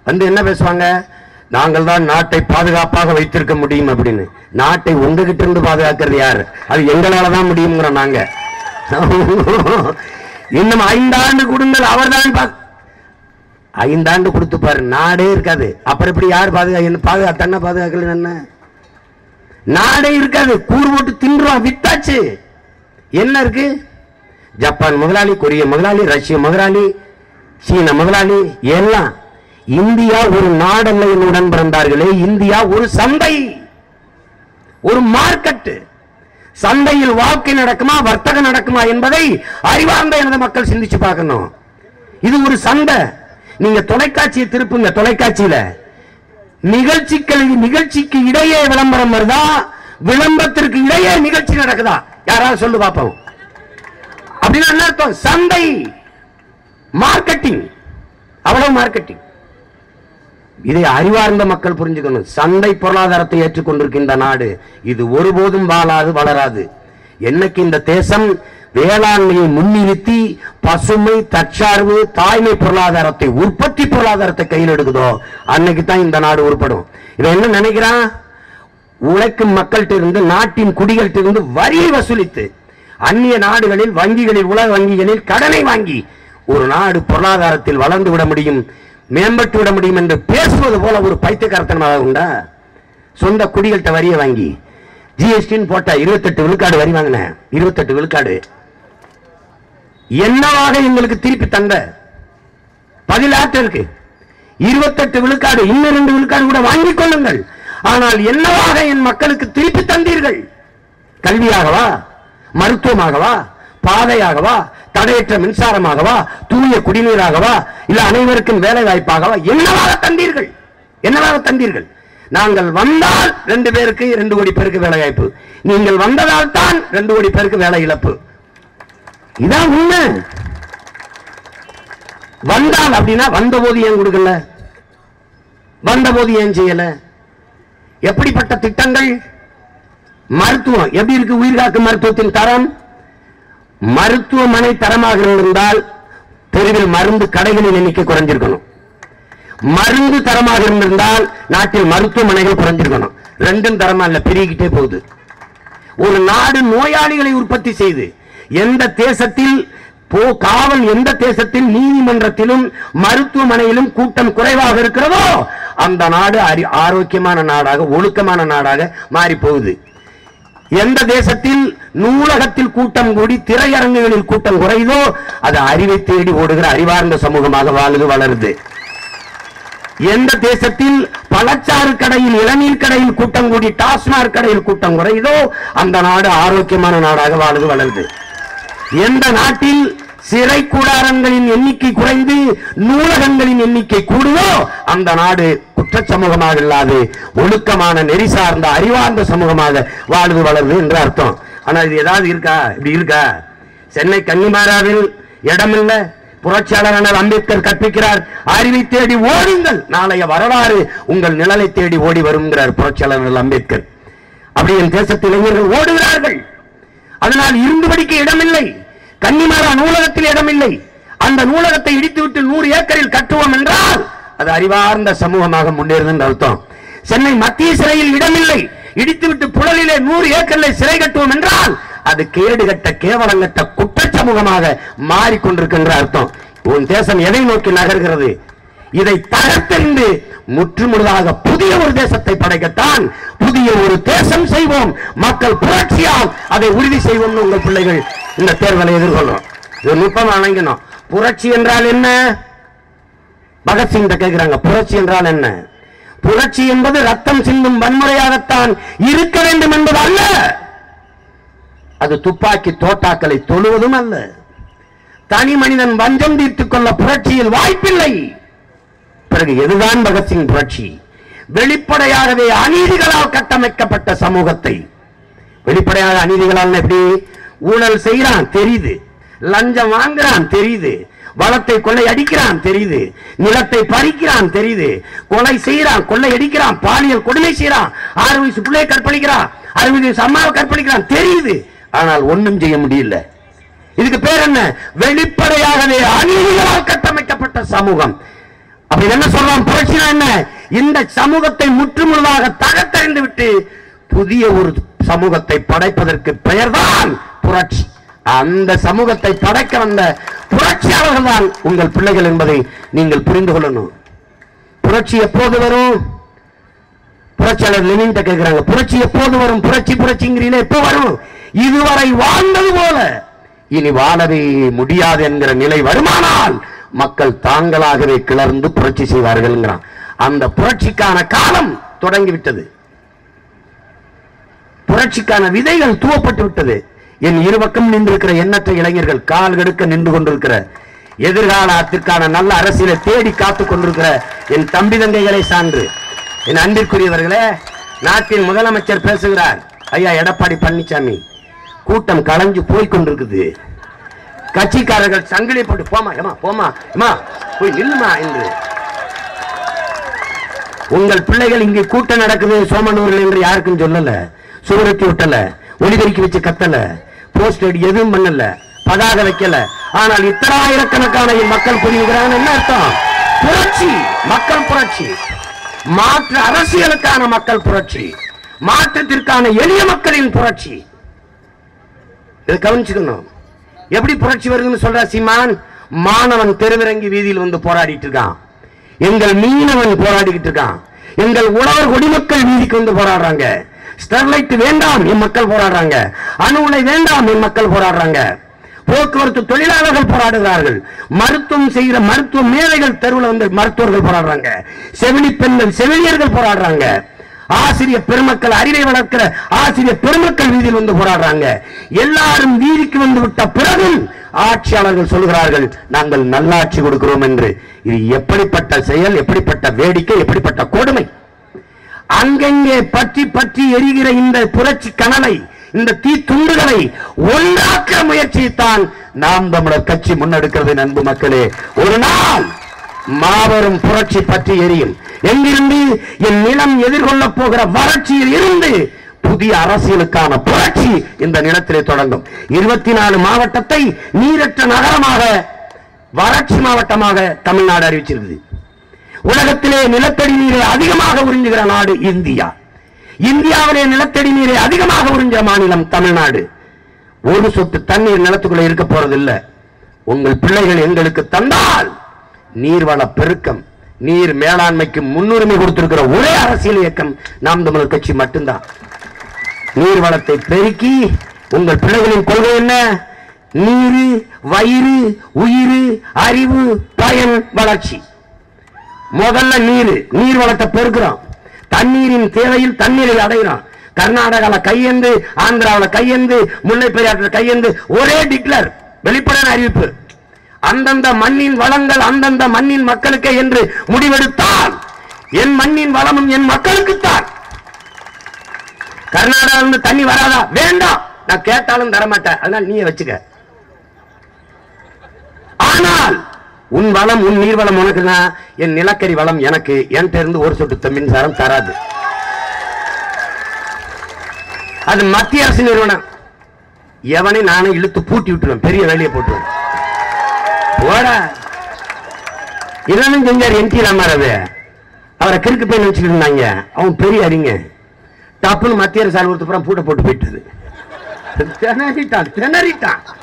வந்து என்ன பேசுவாங்க நாங்கள் தான் நாட்டை பாதுகாப்பாக வைத்திருக்க முடியும் அப்படின்னு நாட்டை உங்ககிட்ட இருந்து பாதுகாக்கிறது யார் அது எங்களால தான் முடியுங்கிறோம் நாங்க இன்னும் ஐந்தாண்டு கொடுங்கள் அவர்தான் பா- ஐந்தாண்டு கொடுத்து பாரு நாடே இருக்காது அப்புறம் இப்படி யார் பாதுகா என்ன பாதுகா தன்னை பாதுகாக்கல என்ன நாடே இருக்காது கூறு போட்டு தின்றோம் வித்தாச்சு என்ன இருக்கு ஜப்பான் முதலாளி கொரிய முதலாளி ரஷ்ய முதலாளி சீன முதலாளி எல்லாம் இந்தியா ஒரு நாடல்ல என்னுடன் பிறந்தார்களே இந்தியா ஒரு சந்தை ஒரு மார்க்கெட் சந்தையில் வாழ்க்கை நடக்குமா வர்த்தகம் நடக்குமா என்பதை அறிவார்ந்த எனது மக்கள் சிந்திச்சு பார்க்கணும் இது ஒரு சந்தை நீங்க தொலைக்காட்சியை திருப்புங்க தொலைக்காட்சியில நிகழ்ச்சிகள் நிகழ்ச்சிக்கு இடையே விளம்பரம் வருதா விளம்பரத்திற்கு இடையே நிகழ்ச்சி நடக்குதா யாராவது சொல்லு பார்ப்போம் அப்படின்னா என்ன அர்த்தம் சந்தை மார்க்கெட்டிங் அவ்வளவு மார்க்கெட்டிங் இதை அறிவார்ந்த மக்கள் புரிஞ்சுக்கணும் சந்தை பொருளாதாரத்தை ஏற்றுக்கொண்டிருக்கின்ற நாடு இது ஒருபோதும் வாழாது வளராது என்னைக்கு இந்த தேசம் வேளாண்மையை முன்னிறுத்தி பசுமை தற்சார்பு தாய்மை பொருளாதாரத்தை உற்பத்தி பொருளாதாரத்தை கையில் எடுக்குதோ அன்னைக்கு தான் இந்த நாடு உருப்படும் இவன் என்ன நினைக்கிறான் உழைக்கும் மக்கள்கிட்ட இருந்து நாட்டின் குடிகள்கிட்ட இருந்து வரியை வசூலித்து அந்நிய நாடுகளில் வங்கிகளில் உலக வங்கிகளில் கடனை வாங்கி ஒரு நாடு பொருளாதாரத்தில் வளர்ந்து விட முடியும் மேம்பட்டு விட முடியும் என்று பேசுவது போல ஒரு பைத்தியக்காரத்தனமாக உண்டா சொந்த குடிகள்கிட்ட வரியை வாங்கி ஜிஎஸ்டின்னு போட்டா இருபத்தெட்டு விழுக்காடு வரி வாங்கினேன் இருபத்தெட்டு விழுக்காடு என்னவாக எங்களுக்கு திருப்பி தந்த பதிலாற்ற இருக்கு இருபத்தெட்டு விழுக்காடு இன்னும் ரெண்டு விழுக்காடு கூட வாங்கிக் கொள்ளுங்கள் ஆனால் என்னவாக என் மக்களுக்கு திருப்பி தந்தீர்கள் கல்வியாகவா மருத்துவமாகவா பாதையாகவா தடையற்ற மின்சாரமாகவா தூய குடிநீராகவா இல்ல அனைவருக்கும் வேலை வாய்ப்பாகவா என்னவாக தந்தீர்கள் என்னவாக தந்தீர்கள் நாங்கள் வந்தால் ரெண்டு பேருக்கு ரெண்டு கோடி பேருக்கு வேலை வாய்ப்பு நீங்கள் வந்ததால் தான் ரெண்டு கோடி பேருக்கு வேலை இழப்பு இதான் உண்மை வந்தால் அப்படின்னா வந்தபோது ஏன் கொடுக்கல வந்தபோது ஏன் செய்யல எப்படிப்பட்ட திட்டங்கள் மருத்துவம் எப்படி இருக்கு உயிர்காக்கும் மருத்துவத்தின் தரம் மருத்துவமனை தரமாக இருந்தால் தெருவில் மருந்து கடைகளின் எண்ணிக்கை குறைஞ்சிருக்கணும் மருந்து தரமாக இருந்திருந்தால் நாட்டில் மருத்துவமனைகள் குறைஞ்சிருக்கணும் ரெண்டும் தரமா இல்ல பெருகிக்கிட்டே போகுது ஒரு நாடு நோயாளிகளை உற்பத்தி செய்து எந்த தேசத்தில் போ காவல் எந்த தேசத்தில் நீதிமன்றத்திலும் மருத்துவமனையிலும் கூட்டம் குறைவாக இருக்கிறதோ அந்த நாடு அறி- ஆரோக்கியமான நாடாக ஒழுக்கமான நாடாக மாறி போகுது எந்த தேசத்தில் நூலகத்தில் கூட்டம் கூடி திரையரங்குகளில் கூட்டம் குறையுதோ அது அறிவை தேடி ஓடுகிற அறிவார்ந்த சமூகமாக வாழுது வளருது எந்த தேசத்தில் பழச்சாறு கடையில் இளநீர் கடையில் கூட்டம் கூடி டாஸ்மாக் கடையில் கூட்டம் குறையுதோ அந்த நாடு ஆரோக்கியமான நாடாக வாழுது வளருது எந்த நாட்டில் சிறை கூடாரங்களின் எண்ணிக்கை குறைந்து நூலகங்களின் எண்ணிக்கை கூடுதோ அந்த நாடு குற்றச் சமூகமாக இல்லாது ஒழுக்கமான நெறி சார்ந்த அறிவார்ந்த சமூகமாக வாழுது வளருது என்று அர்த்தம் ஆனா இது ஏதாவது இருக்கா இப்படி இருக்கா சென்னை கன்னிமாராவில் இடமில்ல புரட்சியாளர் அண்ணல் அம்பேத்கர் கற்பிக்கிறார் அறிவை தேடி ஓடுங்கள் நாளைய வரலாறு உங்கள் நிழலை தேடி ஓடி வருங்கிறார் புரட்சியாளர் அண்ணல் அம்பேத்கர் அப்படி என் தேசத்து இளைஞர்கள் ஓடுகிறார்கள் அதனால் இருந்து படிக்க இடமில்லை கன்னிமாரா நூலகத்தில் இடமில்லை அந்த நூலகத்தை இடித்துவிட்டு நூறு ஏக்கரில் கட்டுவோம் என்றால் அது அறிவார்ந்த சமூகமாக முன்னேறுது என்று அர்த்தம் சென்னை மத்திய சிறையில் இடமில்லை இடித்துவிட்டு புழலிலே நூறு ஏக்கரில் சிறை கட்டுவோம் என்றால் அது கேடு கட்ட கேவலங்கட்ட குற்றச் சமூகமாக மாறிக்கொண்டிருக்கின்ற அர்த்தம் உன் தேசம் எதை நோக்கி நகர்கிறது இதை தகர்த்தெறிந்து முற்றுமுழுதாக புதிய ஒரு தேசத்தை படைக்கத்தான் புதிய ஒரு தேசம் செய்வோம் மக்கள் புரட்சியால் அதை உறுதி செய்வோம்னு உங்கள் பிள்ளைகள் இந்த தேர்தலை எதிர்கொள்ளும் இது நுட்பமா வணங்கணும் புரட்சி என்றால் என்ன பகத்சிங் கேட்கிறாங்க புரட்சி என்றால் என்ன புரட்சி என்பது ரத்தம் சிந்தும் வன்முறையாகத்தான் இருக்க வேண்டும் என்பது அல்ல அது துப்பாக்கி தோட்டாக்களை தொழுவதும் அல்ல தனி மனிதன் வஞ்சம் தீர்த்துக் கொள்ள புரட்சியில் வாய்ப்பில்லை பிறகு எதுதான் பகத்சிங் புரட்சி வெளிப்படையாகவே அநீதிகளால் கட்டமைக்கப்பட்ட சமூகத்தை வெளிப்படையாக அநீதிகளால் எப்படி ஊழல் செய்யறான் தெரியுது லஞ்சம் வாங்குறான் தெரியுது வளத்தை கொள்ளை அடிக்கிறான் தெரியுது நிலத்தை பறிக்கிறான் தெரியுது கொலை செய்யறான் கொள்ளை அடிக்கிறான் பாலியல் கொடுமை செய்யறான் ஆறு வயசு பிள்ளையை கற்பழிக்கிறான் அறுபது வயசு அம்மாவை கற்பழிக்கிறான் தெரியுது ஆனால் ஒண்ணும் செய்ய முடியல இதுக்கு பேர் என்ன வெளிப்படையாகவே அநீதிகளால் கட்டமைக்கப்பட்ட சமூகம் அப்ப என்ன சொல்றான் புரட்சினா என்ன இந்த சமூகத்தை முற்றுமுழுதாக தகர்த்தறிந்து விட்டு புதிய ஒரு சமூகத்தை படைப்பதற்கு பெயர்தான் புரட்சி அந்த சமூகத்தை படைக்க வந்த புரட்சியாளர்கள் தான் உங்கள் பிள்ளைகள் என்பதை நீங்கள் புரிந்து கொள்ளணும் புரட்சி எப்போது வரும் புரட்சியாளர் லெனின் கேட்கிறாங்க புரட்சி எப்போது வரும் புரட்சி புரட்சிங்கிறீங்களே எப்போ வரும் இதுவரை வாழ்ந்தது போல இனி வாழவே முடியாது என்கிற நிலை வருமானால் மக்கள் தாங்களாகவே கிளர்ந்து புரட்சி செய்வார்கள்ங்கிறான் அந்த புரட்சிக்கான காலம் தொடங்கிவிட்டது புரட்சிக்கான விதைகள் தூவப்பட்டு விட்டது என் இருபக்கம் நின்றிருக்கிற எண்ணற்ற இளைஞர்கள் கால் கெடுக்க நின்று கொண்டிருக்கிற எதிர்காலத்திற்கான நல்ல அரசியலை தேடி காத்துக் கொண்டிருக்கிற என் தம்பி தங்கைகளை சான்று என் அன்பிற்குரியவர்களே நாட்டின் முதலமைச்சர் பேசுகிறார் ஐயா எடப்பாடி பழனிசாமி கூட்டம் களைஞ்சு போய் கொண்டிருக்குது கட்சிக்காரர்கள் சங்கிலி போட்டு போமா ஏமா போமா ஏமா போய் நில்லுமா என்று உங்கள் பிள்ளைகள் இங்கே கூட்டம் நடக்குது சோமனூரில் என்று யாருக்கும் சொல்லல சுவரத்தி விட்டல ஒளிபெருக்கி வச்சு கத்தல போஸ்ட் அடி எதுவும் பண்ணல பதாக வைக்கல ஆனால் இத்தனை ஆயிரக்கணக்கான என் மக்கள் புரியுகிறாங்க என்ன அர்த்தம் புரட்சி மக்கள் புரட்சி மாற்று அரசியலுக்கான மக்கள் புரட்சி மாற்றத்திற்கான எளிய மக்களின் புரட்சி இதை கவனிச்சுக்கணும் எப்படி புரட்சி வருதுன்னு சொல்ற சீமான் மாணவன் தெருவிறங்கி வீதியில் வந்து போராடிட்டு இருக்கான் எங்கள் மீனவன் போராடிக்கிட்டு இருக்கான் எங்கள் உழவர் குடிமக்கள் வீதிக்கு வந்து போராடுறாங்க ஸ்டெர்லைட் வேண்டாம் என் மக்கள் போராடுறாங்க அணு உலை வேண்டாம் என் மக்கள் போராடுறாங்க போக்குவரத்து தொழிலாளர்கள் போராடுகிறார்கள் மருத்துவம் செய்கிற மருத்துவ மேதைகள் தெருவில் வந்து மருத்துவர்கள் போராடுறாங்க செவிலி பெண்கள் செவிலியர்கள் போராடுறாங்க ஆசிரியர் பெருமக்கள் அறிவை வளர்க்கிற ஆசிரியர் பெருமக்கள் வீதியில் வந்து போராடுறாங்க எல்லாரும் வீதிக்கு வந்து விட்ட பிறகும் ஆட்சியாளர்கள் சொல்கிறார்கள் நாங்கள் நல்லாட்சி கொடுக்கிறோம் என்று இது எப்படிப்பட்ட செயல் எப்படிப்பட்ட வேடிக்கை எப்படிப்பட்ட கொடுமை அங்கங்கே பற்றி பற்றி எரிகிற இந்த புரட்சி கனலை இந்த தீ துண்டுகளை ஒன்றாக்க முயற்சித்தான் நாம் தமிழர் கட்சி முன்னெடுக்கிறது நண்பு மக்களே ஒரு நாள் மாபெரும் புரட்சி பற்றி எரியும் எங்கிருந்து என் நிலம் எதிர்கொள்ள போகிற வறட்சியில் இருந்து புதிய அரசியலுக்கான புரட்சி இந்த நிலத்திலே தொடங்கும் இருபத்தி நாலு மாவட்டத்தை நீரற்ற நகரமாக வறட்சி மாவட்டமாக தமிழ்நாடு அறிவிச்சிருக்குது உலகத்திலே நிலத்தடி நீரை அதிகமாக உறிஞ்சுகிற நாடு இந்தியா இந்தியாவிலே நிலத்தடி நீரை அதிகமாக உறிஞ்ச மாநிலம் தமிழ்நாடு ஒரு சொட்டு தண்ணீர் நிலத்துக்குள்ள இருக்க போறதில்லை உங்கள் பிள்ளைகள் எங்களுக்கு தந்தால் நீர்வள பெருக்கம் நீர் மேலாண்மைக்கு முன்னுரிமை கொடுத்திருக்கிற ஒரே அரசியல் இயக்கம் நாம் தமிழர் கட்சி மட்டும்தான் நீர்வளத்தை பெருக்கி உங்கள் பிள்ளைகளின் கொள்கை என்ன நீரு வயிறு உயிர் அறிவு பயன் வளர்ச்சி முதல்ல நீர் நீர் வளத்தை பெருக்கிறோம் தண்ணீரின் தேவையில் தண்ணீரை அடைகிறோம் கர்நாடகால கையேந்து ஆந்திராவுல கையேந்து முல்லை பெரியாற்றுல கையேந்து ஒரே டிக்ளர் வெளிப்படையான அறிவிப்பு அந்தந்த மண்ணின் வளங்கள் அந்தந்த மண்ணின் மக்களுக்கே என்று முடிவெடுத்தால் என் மண்ணின் வளமும் என் மக்களுக்குத்தான் கர்நாடகால இருந்து தண்ணி வராதா வேண்டாம் நான் கேட்டாலும் தரமாட்டேன் அதனால நீயே வச்சுக்க ஆனால் உன் வளம் உன் நீர் வளம் உனக்குன்னா என் நிலக்கரி வளம் எனக்கு என்கிட்ட இருந்து ஒரு சொட்டு த- மின்சாரம் தராது அது மத்திய அரசு நிறுவனம் எவனை நானே இழுத்து பூட்டி விட்டுருவேன் பெரிய வேலையை போட்டுருவேன் போடா இதெல்லாம் செஞ்சார் என் டி ராமராவு அவரை கிறுக்கு போய் வச்சுக்கிட்டு இருந்தாங்க அவன் பெரிய அறிங்க டப்புன்னு மத்திய அரசு அலுவலகத்துக்கு அப்புறம் பூட்டை போட்டு போயிட்டது திணறிட்டான் திணறிட்டான்